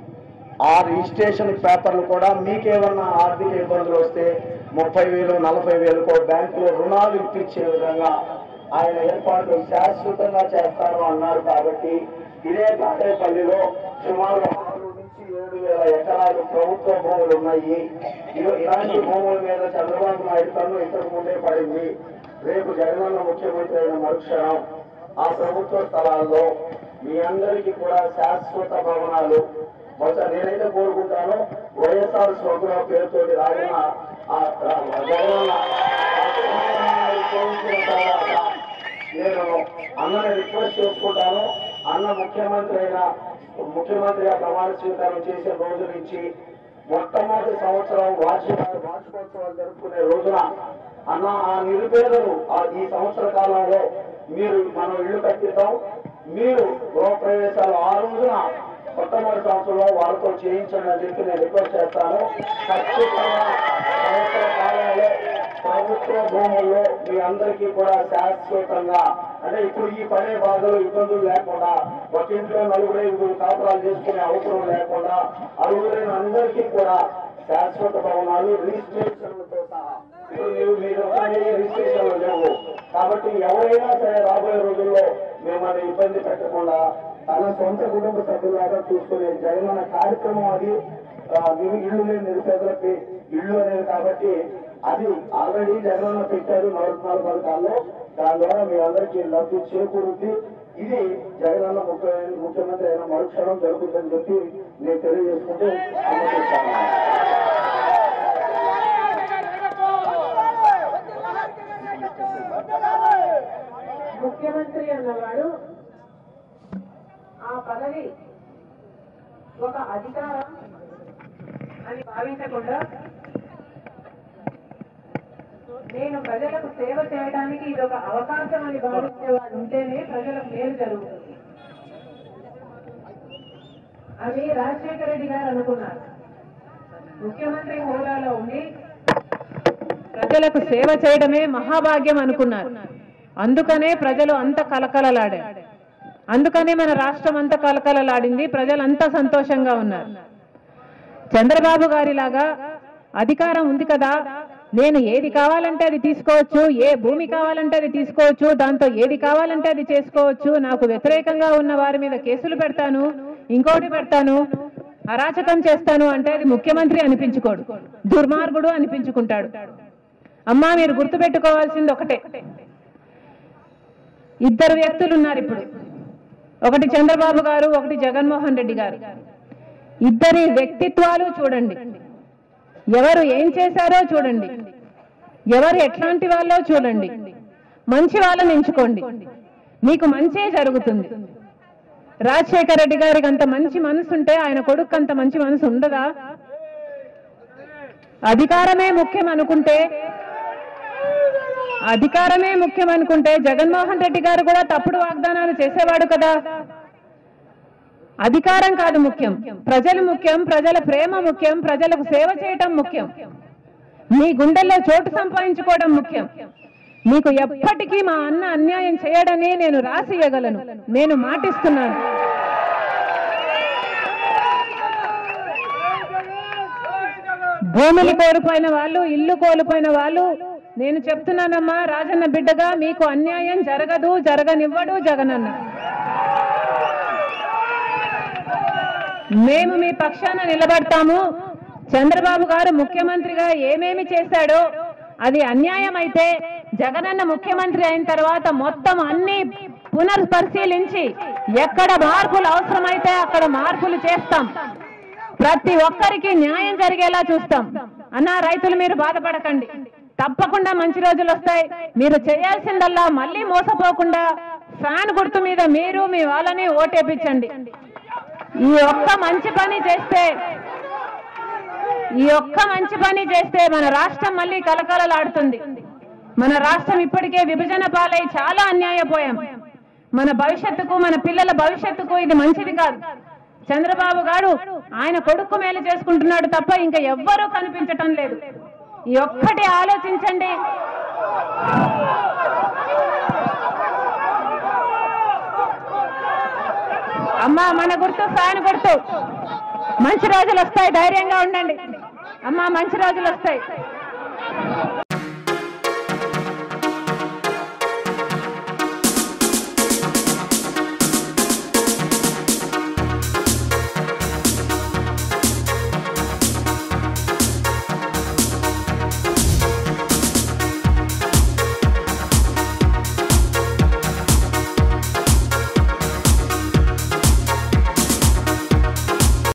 ఆ రిజిస్ట్రేషన్ పేపర్లు కూడా మీకేమన్నా ఆర్థిక ఇబ్బందులు వస్తే ముప్పై వేలు నలభై వేలకు బ్యాంకులో రుణాలు ఇప్పించే విధంగా ఆయన ఏర్పాట్లు శాశ్వతంగా చేస్తాను అన్నారు కాబట్టి ఇదే తాడేపల్లిలో సుమారు ఆరు నుంచి ఏడు వేల ఎకరాలు ప్రభుత్వ భూములు ఉన్నాయి ఇవ- ఇలాంటి భూముల మీద చంద్రబాబు నాయుడు కన్ను ఇంతకు ముందే పడింది రేపు జగనన్న ముఖ్యమంత్రి అయిన మరుక్షణం ఆ ప్రభుత్వ స్థలాల్లో మీ అందరికీ కూడా శాశ్వత భవనాలు బహుశా నేనైతే కోరుకుంటాను వైఎస్ఆర్ స్వగృహ పేరుతోటి రాగిన ఆ రా- జగనన్న ఆ భవనాన్ని చేయించిన తర్వాత నేను అన్నని రిక్వెస్ట్ చేసుకుంటాను అన్న ముఖ్యమంత్రి అయిన ముఖ్యమంత్రిగా ప్రమాణ స్వీకారం చేసే రోజు నుంచి మొట్టమొదటి సంవత్సరం వార్షిక వార్షికోత్సవాలు జరుపుకునే రోజున అన్న ఆ నిరుపేదలు ఆ ఈ సంవత్సర కాలంలో మీరు మనం ఇల్లు కట్టిద్దాం మీరు గృహప్రవేశాలు ఆ రోజున మొట్టమొదటి సంవత్సరంలో వాళ్ళతో చేయించండి అని చెప్పి నేను రిక్వెస్ట్ చేస్తాను ఖచ్చితంగా సంవత్సర కాలంలో ప్రభుత్వ భూముల్లో మీ అందరికీ కూడా శాశ్వతంగా అంటే ఇప్పుడు ఈ పడే బాధలు ఇబ్బందులు లేకుండా ఒక ఇంట్లో నలుగురు ఐదుగురు కాపురాలు చేసుకునే అవసరం లేకుండా అరుగురైన అందరికీ కూడా శాశ్వత భవనాలు రిజిస్ట్రేషన్లతో సహా ఇప్పుడు మీరు మీరు రిజిస్ట్రేషన్లు లేవు కాబట్టి ఎవరైనా సరే రాబోయే రోజుల్లో మిమ్మల్ని ఇబ్బంది పెట్టకుండా తన సొంత కుటుంబ సభ్యులాగా చూసుకునే జగనన్న కార్యక్రమం అది ఆ, నిరు ఇల్లు లేని నిరుపేదలకి ఇల్లు అనేది కాబట్టి అది ఆల్రెడీ జగనన్న పెట్టారు నవరత్నాల పథకాల్లో దాని ద్వారా మీ అందరికీ లబ్ధి చేకూరుద్ది ఇది జగనన్న ముఖ్య ముఖ్యమంత్రి అయిన మరుక్షణం జరుగుతుందని చెప్పి నేను తెలియజేసుకుంటూ అనుమతిస్తాను ముఖ్యమంత్రి అన్నవాడు ఆ పదవి ఒక అధికారం అని భావించకుండా నేను ప్రజలకు సేవ చేయడానికి ఇది ఒక అవకాశం అని భావించేవాడు ఉంటేనే ప్రజలకు మేలు జరుగుతుంది అని రాజశేఖర రెడ్డి గారు అనుకున్నారు ముఖ్యమంత్రి హోదాలో ఉండి ప్రజలకు సేవ చేయడమే మహాభాగ్యం అనుకున్నారు అందుకనే ప్రజలు అంత కలకలలాడారు అందుకనే మన రాష్ట్రం అంత కలకలలాడింది ప్రజలు అంత సంతోషంగా ఉన్నారు చంద్రబాబు గారిలాగా అధికారం ఉంది కదా నేను ఏది కావాలంటే అది తీసుకోవచ్చు ఏ భూమి కావాలంటే అది తీసుకోవచ్చు దాంతో ఏది కావాలంటే అది చేసుకోవచ్చు నాకు వ్యతిరేకంగా ఉన్న వారి మీద కేసులు పెడతాను ఇంకోటి పెడతాను అరాచకం చేస్తాను అంటే అది ముఖ్యమంత్రి అనిపించుకోడు దుర్మార్గుడు అనిపించుకుంటాడు అమ్మా మీరు గుర్తుపెట్టుకోవాల్సింది ఒకటే ఇద్దరు వ్యక్తులు ఉన్నారు ఇప్పుడు ఒకటి చంద్రబాబు గారు ఒకటి జగన్మోహన్ రెడ్డి గారు ఇద్దరి వ్యక్తిత్వాలు చూడండి ఎవరు ఏం చేశారో చూడండి ఎవరు ఎట్లాంటి వాళ్ళో చూడండి మంచి వాళ్ళని ఎంచుకోండి మీకు మంచే జరుగుతుంది రాజశేఖర రెడ్డి గారికి అంత మంచి మనసు ఉంటే ఆయన కొడుకు అంత మంచి మనసు ఉండదా అధికారమే ముఖ్యం అనుకుంటే అధికారమే ముఖ్యం అనుకుంటే జగన్మోహన్ రెడ్డి గారు కూడా తప్పుడు వాగ్దానాలు చేసేవాడు కదా అధికారం కాదు ముఖ్యం ప్రజలు ముఖ్యం ప్రజల ప్రేమ ముఖ్యం ప్రజలకు సేవ చేయటం ముఖ్యం మీ గుండెల్లో చోటు సంపాదించుకోవడం ముఖ్యం మీకు ఎప్పటికీ మా అన్న అన్యాయం చేయడని నేను రాసి ఇవ్వగలను నేను మాటిస్తున్నాను భూములు కోల్పోయిన వాళ్ళు ఇల్లు కోల్పోయిన వాళ్ళు నేను చెప్తున్నానమ్మా రాజన్న బిడ్డగా మీకు అన్యాయం జరగదు జరగనివ్వడు జగనన్న మేము మీ పక్షాన నిలబడతాము చంద్రబాబు గారు ముఖ్యమంత్రిగా ఏమేమి చేశాడో అది అన్యాయం అయితే జగనన్న ముఖ్యమంత్రి అయిన తర్వాత మొత్తం అన్ని పునర్పరిశీలించి ఎక్కడ మార్పులు అవసరమైతే అక్కడ మార్పులు చేస్తాం ప్రతి ఒక్కరికి న్యాయం జరిగేలా చూస్తాం అన్న రైతులు మీరు బాధపడకండి తప్పకుండా మంచి రోజులు వస్తాయి మీరు చేయాల్సిందల్లా మళ్ళీ మోసపోకుండా ఫ్యాన్ గుర్తు మీద మీరు మీ వాళ్ళని ఓటేపించండి ఈ ఒక్క మంచి పని చేస్తే ఈ ఒక్క మంచి పని చేస్తే మన రాష్ట్రం మళ్ళీ కలకలలాడుతుంది మన రాష్ట్రం ఇప్పటికే విభజన పాలై చాలా అన్యాయపోయాం మన భవిష్యత్తుకు మన పిల్లల భవిష్యత్తుకు ఇది మంచిది కాదు చంద్రబాబు గారు ఆయన కొడుకు మేలు చేసుకుంటున్నాడు తప్ప ఇంకా ఎవ్వరూ కనిపించటం లేదు ఈ ఒక్కటి ఆలోచించండి అమ్మా మన గుర్తు ఫ్యాన్ గుర్తు మంచి రోజులు వస్తాయి ధైర్యంగా ఉండండి అమ్మా మంచి రోజులు వస్తాయి